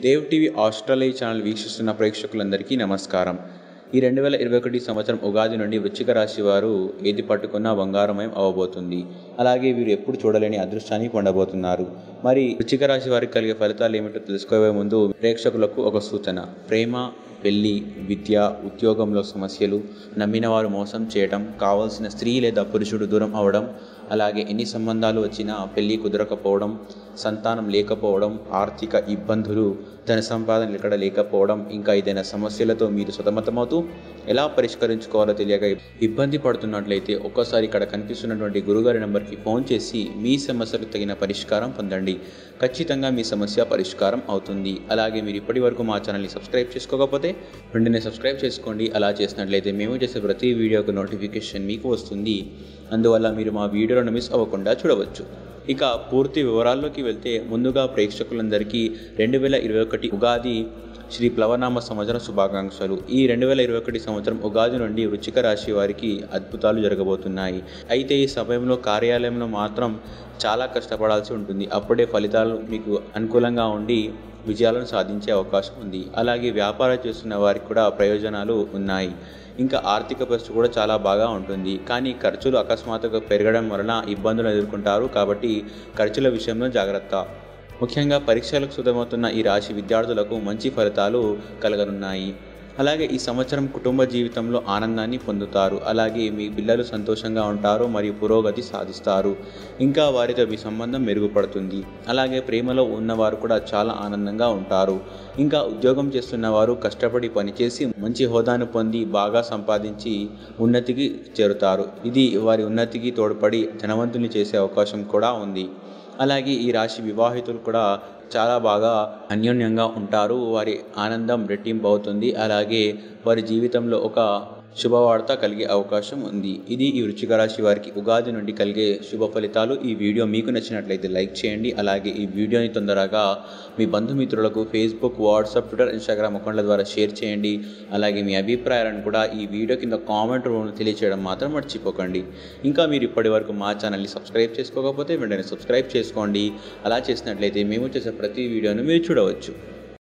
Dev TV Australia channel వీక్షిస్తున్న ప్రేక్షకులందరికీ నమస్కారం ఈ రెండు వేల ఇరవై ఒకటి సంవత్సరం ఉగాది నుండి వృశ్చిక రాశి వారు ఏది పట్టుకున్నా బంగారమయం అవ్వబోతుంది అలాగే వీరు ఎప్పుడు చూడలేని అదృష్టాన్ని పొందబోతున్నారు మరి వృశ్చిక రాశి వారికి కలిగే ఫలితాలు ఏమిటో తెలుసుకోవే ముందు ప్రేక్షకులకు ఒక సూచన ప్రేమ పెళ్లి విద్య ఉద్యోగంలో సమస్యలు నమ్మిన వారు మోసం చేయడం కావాల్సిన స్త్రీ లేదా పురుషుడు దూరం అవడం అలాగే ఎన్ని సంబంధాలు వచ్చినా పెళ్లి కుదరకపోవడం సంతానం లేకపోవడం ఆర్థిక ఇబ్బందులు ధన సంపాదన ఇక్కడ లేకపోవడం ఇంకా ఏదైనా సమస్యలతో మీరు సతమతమవుతూ ఎలా పరిష్కరించుకోవాలో తెలియక ఇబ్బంది పడుతున్నట్లయితే ఒక్కసారి ఇక్కడ కనిపిస్తున్నటువంటి గురుగారి నెంబర్కి ఫోన్ చేసి మీ సమస్యలకు తగిన పరిష్కారం పొందండి ఖచ్చితంగా మీ సమస్య పరిష్కారం అవుతుంది అలాగే మీరు ఇప్పటి వరకు మా ఛానల్ని సబ్స్క్రైబ్ చేసుకోకపోతే వెంటనే సబ్స్క్రైబ్ చేసుకోండి అలా చేసినట్లయితే మేము చేసే ప్రతి వీడియోకు నోటిఫికేషన్ మీకు వస్తుంది అందువల్ల మీరు మా వీడియోలను మిస్ అవ్వకుండా చూడవచ్చు ఇక పూర్తి వివరాల్లోకి వెళ్తే ముందుగా ప్రేక్షకులందరికీ రెండు వేల ఇరవై ఒకటి ఉగాది శ్రీ ప్లవనామ సంవత్సరం శుభాకాంక్షలు ఈ రెండు వేల ఇరవై ఒకటి సంవత్సరం ఉగాది నుండి వృచ్చిక రాశి వారికి అద్భుతాలు జరగబోతున్నాయి అయితే ఈ సమయంలో కార్యాలయంలో మాత్రం చాలా కష్టపడాల్సి ఉంటుంది అప్పుడే ఫలితాలు మీకు అనుకూలంగా ఉండి విజయాలను సాధించే అవకాశం ఉంది అలాగే వ్యాపారం చేస్తున్న వారికి కూడా ప్రయోజనాలు ఉన్నాయి ఇంకా ఆర్థిక పరిస్థితి కూడా చాలా బాగా ఉంటుంది కానీ ఖర్చులు అకస్మాత్తుగా పెరగడం వలన ఇబ్బందులు ఎదుర్కొంటారు కాబట్టి ఖర్చుల విషయంలో జాగ్రత్త ముఖ్యంగా పరీక్షలకు సిద్ధమవుతున్న ఈ రాశి విద్యార్థులకు మంచి ఫలితాలు కలగనున్నాయి అలాగే ఈ సంవత్సరం కుటుంబ జీవితంలో ఆనందాన్ని పొందుతారు అలాగే మీ పిల్లలు సంతోషంగా ఉంటారు మరియు పురోగతి సాధిస్తారు ఇంకా వారితో మీ సంబంధం మెరుగుపడుతుంది అలాగే ప్రేమలో ఉన్నవారు కూడా చాలా ఆనందంగా ఉంటారు ఇంకా ఉద్యోగం చేస్తున్న వారు కష్టపడి పనిచేసి మంచి హోదాను పొంది బాగా సంపాదించి ఉన్నతికి చేరుతారు ఇది వారి ఉన్నతికి తోడ్పడి ధనవంతుల్ని చేసే అవకాశం కూడా ఉంది అలాగే ఈ రాశి వివాహితులు కూడా చాలా బాగా అన్యోన్యంగా ఉంటారు వారి ఆనందం రెట్టింపు అవుతుంది అలాగే వారి జీవితంలో ఒక శుభవార్త కలిగే అవకాశం ఉంది ఇది ఈ వృచ్చిక రాశి వారికి ఉగాది నుండి కలిగే శుభ ఫలితాలు ఈ వీడియో మీకు నచ్చినట్లయితే లైక్ చేయండి అలాగే ఈ వీడియోని తొందరగా మీ బంధుమిత్రులకు ఫేస్బుక్ వాట్సాప్ ట్విట్టర్ ఇన్స్టాగ్రామ్ అకౌంట్ల ద్వారా షేర్ చేయండి అలాగే మీ అభిప్రాయాలను కూడా ఈ వీడియో కింద కామెంట్ రూపంలో తెలియచేయడం మాత్రం మర్చిపోకండి ఇంకా మీరు ఇప్పటి వరకు మా ఛానల్ని సబ్స్క్రైబ్ చేసుకోకపోతే వెంటనే సబ్స్క్రైబ్ చేసుకోండి అలా చేసినట్లయితే మేము చేసే ప్రతి వీడియోను మీరు చూడవచ్చు